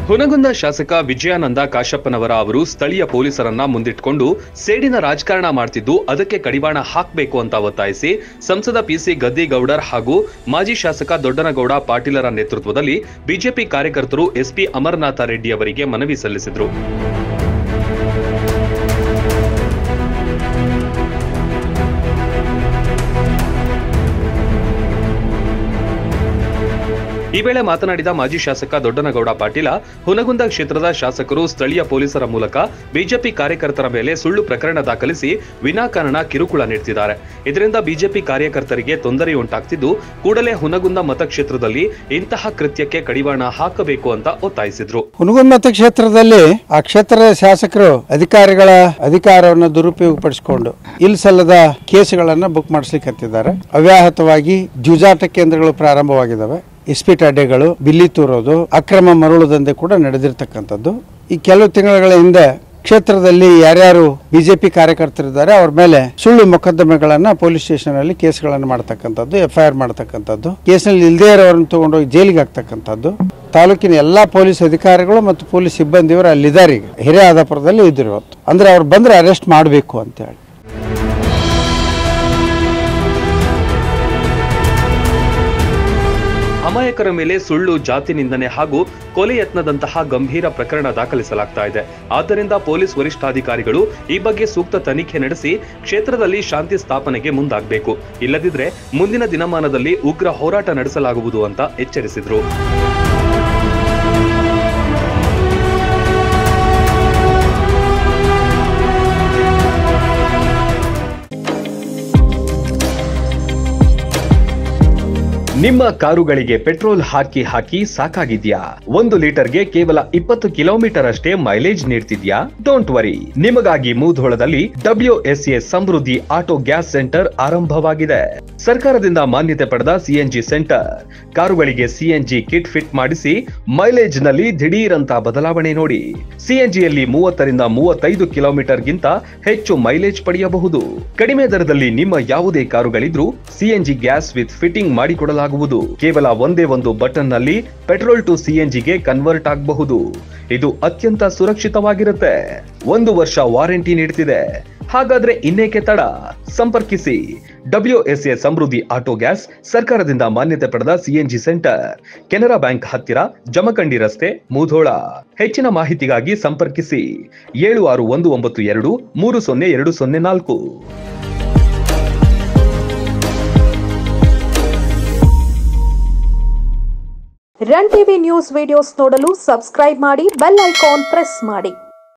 ಹುನಗುಂದ ಶಾಸಕ ವಿಜಯಾನಂದ ಕಾಶಪ್ಪನವರ ಅವರು ಸ್ಥಳೀಯ ಪೊಲೀಸರನ್ನ ಮುಂದಿಟ್ಕೊಂಡು ಸೇಡಿನ ರಾಜಕಾರಣ ಮಾಡ್ತಿದ್ದು ಅದಕ್ಕೆ ಕಡಿವಾಣ ಹಾಕಬೇಕು ಅಂತ ಒತ್ತಾಯಿಸಿ ಸಂಸದ ಪಿಸಿ ಗದ್ದಿಗೌಡರ್ ಹಾಗೂ ಮಾಜಿ ಶಾಸಕ ದೊಡ್ಡನಗೌಡ ಪಾಟೀಲರ ನೇತೃತ್ವದಲ್ಲಿ ಬಿಜೆಪಿ ಕಾರ್ಯಕರ್ತರು ಎಸ್ಪಿ ಅಮರನಾಥ ರೆಡ್ಡಿ ಅವರಿಗೆ ಮನವಿ ಸಲ್ಲಿಸಿದರು ಈ ವೇಳೆ ಮಾತನಾಡಿದ ಮಾಜಿ ಶಾಸಕ ದೊಡ್ಡನಗೌಡ ಪಾಟೀಲ ಹುನಗುಂದ ಕ್ಷೇತ್ರದ ಶಾಸಕರು ಸ್ಥಳೀಯ ಪೊಲೀಸರ ಮೂಲಕ ಬಿಜೆಪಿ ಕಾರ್ಯಕರ್ತರ ಮೇಲೆ ಸುಳ್ಳು ಪ್ರಕರಣ ದಾಖಲಿಸಿ ವಿನಾಕಾರಣ ಕಿರುಕುಳ ನೀಡುತ್ತಿದ್ದಾರೆ ಇದರಿಂದ ಬಿಜೆಪಿ ಕಾರ್ಯಕರ್ತರಿಗೆ ತೊಂದರೆಯುಂಟಾಗ್ತಿದ್ದು ಕೂಡಲೇ ಹುನಗುಂದ ಮತಕ್ಷೇತ್ರದಲ್ಲಿ ಇಂತಹ ಕೃತ್ಯಕ್ಕೆ ಕಡಿವಾಣ ಹಾಕಬೇಕು ಅಂತ ಒತ್ತಾಯಿಸಿದ್ರು ಹುನಗುಂದ ಮತಕ್ಷೇತ್ರದಲ್ಲಿ ಆ ಕ್ಷೇತ್ರದ ಶಾಸಕರು ಅಧಿಕಾರಿಗಳ ಅಧಿಕಾರವನ್ನು ದುರುಪಯೋಗಪಡಿಸಿಕೊಂಡು ಇಲ್ಲಿ ಸಲ್ಲದ ಕೇಸುಗಳನ್ನ ಬುಕ್ ಮಾಡಿಸ್ಲಿಕ್ಕೆ ಹತ್ತಿದ್ದಾರೆ ಅವ್ಯಾಹತವಾಗಿ ಜೂಜಾಟ ಕೇಂದ್ರಗಳು ಪ್ರಾರಂಭವಾಗಿದ್ದಾವೆ ಇಸ್ಪೀಟ್ ಅಡ್ಡೆಗಳು ಬಿಲ್ಲಿ ತೂರೋದು ಅಕ್ರಮ ಮರಳು ದಂಧೆ ಕೂಡ ನಡೆದಿರ್ತಕ್ಕಂಥದ್ದು ಈ ಕೆಲವು ತಿಂಗಳ ಹಿಂದೆ ಕ್ಷೇತ್ರದಲ್ಲಿ ಯಾರ್ಯಾರು ಬಿಜೆಪಿ ಕಾರ್ಯಕರ್ತರಿದ್ದಾರೆ ಅವ್ರ ಮೇಲೆ ಸುಳ್ಳು ಮೊಕದ್ದಮೆಗಳನ್ನ ಪೊಲೀಸ್ ಸ್ಟೇಷನ್ ಅಲ್ಲಿ ಕೇಸ್ಗಳನ್ನು ಮಾಡ್ತಕ್ಕಂಥದ್ದು ಎಫ್ಐಆರ್ ಮಾಡ್ತಕ್ಕಂಥದ್ದು ಕೇಸ್ನಲ್ಲಿ ಇಲ್ಲದೇ ಇರೋರನ್ನು ತಗೊಂಡೋಗಿ ಜೈಲಿಗೆ ಹಾಕ್ತಕ್ಕಂಥದ್ದು ತಾಲೂಕಿನ ಎಲ್ಲಾ ಪೊಲೀಸ್ ಅಧಿಕಾರಿಗಳು ಮತ್ತು ಪೊಲೀಸ್ ಸಿಬ್ಬಂದಿಯವರು ಅಲ್ಲಿದ್ದಾರೆ ಈಗ ಹಿರಿಯಾದಾಪುರದಲ್ಲಿ ಇದ್ರು ಇವತ್ತು ಅಂದ್ರೆ ಅವ್ರು ಬಂದ್ರೆ ಅರೆಸ್ಟ್ ಮಾಡಬೇಕು ಅಂತ ಹೇಳಿ ಅಮಾಯಕರ ಮೇಲೆ ಸುಳ್ಳು ಜಾತಿ ನಿಂದನೆ ಹಾಗೂ ಕೊಲೆ ಯತ್ನದಂತಹ ಗಂಭೀರ ಪ್ರಕರಣ ದಾಖಲಿಸಲಾಗ್ತಾ ಇದೆ ಆದ್ದರಿಂದ ಪೊಲೀಸ್ ವರಿಷ್ಠಾಧಿಕಾರಿಗಳು ಈ ಬಗ್ಗೆ ಸೂಕ್ತ ತನಿಖೆ ನಡೆಸಿ ಕ್ಷೇತ್ರದಲ್ಲಿ ಶಾಂತಿ ಸ್ಥಾಪನೆಗೆ ಮುಂದಾಗಬೇಕು ಇಲ್ಲದಿದ್ರೆ ಮುಂದಿನ ದಿನಮಾನದಲ್ಲಿ ಉಗ್ರ ಹೋರಾಟ ನಡೆಸಲಾಗುವುದು ಅಂತ ಎಚ್ಚರಿಸಿದ್ರು ನಿಮ್ಮ ಕಾರುಗಳಿಗೆ ಪೆಟ್ರೋಲ್ ಹಾಕಿ ಹಾಕಿ ಸಾಕಾಗಿದ್ಯಾ ಒಂದು ಲೀಟರ್ಗೆ ಕೇವಲ ಇಪ್ಪತ್ತು ಕಿಲೋಮೀಟರ್ ಅಷ್ಟೇ ಮೈಲೇಜ್ ನೀಡ್ತಿದ್ಯಾ ಡೋಂಟ್ ವರಿ ನಿಮಗಾಗಿ ಮೂಧೋಳದಲ್ಲಿ WSA Samruddhi auto gas centre ಆರಂಭವಾಗಿದೆ ಸರ್ಕಾರದಿಂದ ಮಾನ್ಯತೆ ಪಡೆದ ಸಿಎನ್ಜಿ ಸೆಂಟರ್ ಕಾರುಗಳಿಗೆ ಸಿಎನ್ಜಿ ಕಿಟ್ ಫಿಟ್ ಮಾಡಿಸಿ ಮೈಲೇಜ್ ನಲ್ಲಿ ದಿಢೀರ್ ಅಂತ ಬದಲಾವಣೆ ನೋಡಿ ಸಿಎನ್ಜಿಯಲ್ಲಿ ಮೂವತ್ತರಿಂದ ಮೂವತ್ತೈದು ಕಿಲೋಮೀಟರ್ ಗಿಂತ ಹೆಚ್ಚು ಮೈಲೇಜ್ ಪಡೆಯಬಹುದು ಕಡಿಮೆ ದರದಲ್ಲಿ ನಿಮ್ಮ ಯಾವುದೇ ಕಾರುಗಳಿದ್ರೂ ಸಿಎನ್ಜಿ ಗ್ಯಾಸ್ ವಿತ್ ಫಿಟ್ಟಿಂಗ್ ಮಾಡಿಕೊಡಲಾಗುವುದು ಕೇವಲ ಒಂದೇ ಒಂದು ಬಟನ್ ನಲ್ಲಿ ಪೆಟ್ರೋಲ್ ಟು ಸಿಎನ್ಜಿಗೆ ಕನ್ವರ್ಟ್ ಆಗಬಹುದು ಇದು ಅತ್ಯಂತ ಸುರಕ್ಷಿತವಾಗಿರುತ್ತೆ ಒಂದು ವರ್ಷ ವಾರಂಟಿ ನೀಡುತ್ತಿದೆ ಹಾಗಾದ್ರೆ ಇನ್ನೇಕೆ ತಡ ಸಂಪರ್ಕಿಸಿ ಡಬ್ಲ್ಯೂಎಸ್ಎ ಸಮೃದ್ಧಿ ಆಟೋ ಗ್ಯಾಸ್ ಸರ್ಕಾರದಿಂದ ಮಾನ್ಯತೆ ಪಡೆದ ಸಿಎನ್ಜಿ ಸೆಂಟರ್ ಕೆನರಾ ಬ್ಯಾಂಕ್ ಹತ್ತಿರ ಜಮಖಂಡಿ ರಸ್ತೆ ಮೂಧೋಳ ಹೆಚ್ಚಿನ ಮಾಹಿತಿಗಾಗಿ ಸಂಪರ್ಕಿಸಿ ಏಳು ಆರು ಒಂದು ಒಂಬತ್ತು ಎರಡು ಮೂರು ಸೊನ್ನೆ ಎರಡು ಸೊನ್ನೆ ನಾಲ್ಕು ರನ್ ಟಿವಿ ನ್ಯೂಸ್ ವಿಡಿಯೋಸ್ ನೋಡಲು ಸಬ್ಸ್ಕ್ರೈಬ್ ಮಾಡಿ ಬೆಲ್ ಐಕಾನ್ ಪ್ರೆಸ್ ಮಾಡಿ